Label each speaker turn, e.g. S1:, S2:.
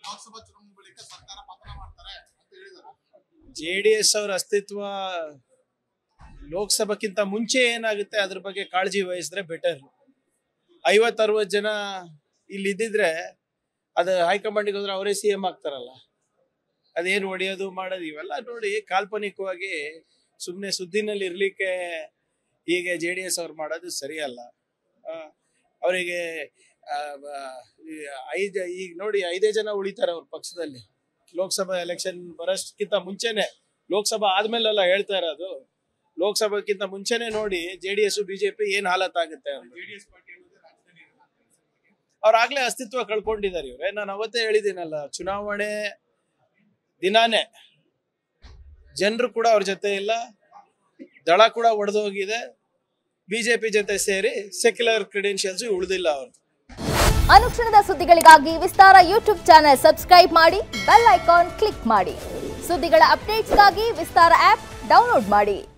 S1: ಲೋಕಸಭಾ ಚುನಾವಣೆ ಬಳಿಕ ಸರ್ಕಾರ ಪತನ ಮಾಡ್ತಾರೆ ಅಂತ ಹೇಳಿದ್ದಾರೆ
S2: ಜೆ ಡಿ ಎಸ್ ಅವರ ಅಸ್ತಿತ್ವ ಲೋಕಸಭಕ್ಕಿಂತ ಮುಂಚೆ ಏನಾಗುತ್ತೆ ಅದ್ರ ಬಗ್ಗೆ ಕಾಳಜಿ ವಹಿಸಿದ್ರೆ ಬೆಟರ್ ಐವತ್ ಅರವತ್ ಜನ ಇಲ್ಲಿ ಇದ್ದಿದ್ರೆ ಅದು ಹೈಕಮಾಂಡಿಗೆ ಹೋದ್ರೆ ಅವರೇ ಸಿ ಎಂ ಆಗ್ತಾರಲ್ಲ ಅದೇನು ಹೊಡೆಯೋದು ಮಾಡೋದು ಇವೆಲ್ಲ ನೋಡಿ ಕಾಲ್ಪನಿಕವಾಗಿ ಸುಮ್ಮನೆ ಸುದ್ದಿನಲ್ಲಿ ಇರ್ಲಿಕ್ಕೆ ಹೀಗೆ ಜೆ ಡಿ ಎಸ್ ಅವ್ರು ಮಾಡೋದು ಸರಿಯಲ್ಲ ಆ, ಅವರಿಗೆ ಆ, ಬ- ಈ ಐದು ಈಗ ನೋಡಿ ಐದೇ ಜನ ಉಳಿತಾರೆ ಅವ್ರ ಪಕ್ಷದಲ್ಲಿ ಲೋಕಸಭಾ ಎಲೆಕ್ಷನ್ ಬರೋಷ್ಟಕ್ಕಿಂತ ಮುಂಚೆನೆ ಲೋಕಸಭಾ ಆದ್ಮೇಲೆಲ್ಲ ಹೇಳ್ತಾ ಇರೋದು ಲೋಕಸಭಾಕ್ಕಿಂತ ಮುಂಚೆನೆ ನೋಡಿ ಜೆ ಡಿ ಎಸ್ ಬಿಜೆಪಿ ಏನ್ ಹಾಲತ್ ಆಗುತ್ತೆ ಅಂತ
S1: ಜೆಡಿಎಸ್ ಪಾರ್ಟಿ ಅನ್ನೋದೇ ರಾಜ್ಯದಲ್ಲಿ ಇರಲ್ಲ ಅಂತ ಅನ್ಸುತ್ತೆ.
S2: ಅವ್ರಾಗ್ಲೇ ಅಸ್ತಿತ್ವ ಕಳ್ಕೊಂಡಿದ್ದಾರೆ ಇವ್ರೆ ನಾನು ಅವತ್ತೇ ಹೇಳಿದ್ದೀನಲ್ಲ ಚುನಾವಣೆ ದಿನಾನೇ ಜನರು ಕೂಡ ಅವ್ರ ಜೊತೆ ಇಲ್ಲ ದಳ ಕೂಡ ಒಡೆದೋಗಿದೆ ಬಿಜೆಪಿ ಜೊತೆ ಸೇರಿ ಸೆಕ್ಯುಲರ್ ಕ್ರೆಡೆನ್ಷಿಯಲ್ಸ್ ಉಳಿದಿಲ್ಲ ಅವ್ರು
S3: ಅನುಕ್ಷಣದ ಸುದ್ದಿಗಳಿಗಾಗಿ ವಿಸ್ತಾರ ಯೂಟ್ಯೂಬ್ ಚಾನೆಲ್ ಸಬ್ಸ್ಕ್ರೈಬ್ ಮಾಡಿ ಬೆಲ್ ಐಕಾನ್ ಕ್ಲಿಕ್ ಮಾಡಿ ಸುದ್ದಿಗಳ ಅಪ್ಡೇಟ್ಸ್ಗಾಗಿ ವಿಸ್ತಾರ ಆಪ್ ಡೌನ್ಲೋಡ್ ಮಾಡಿ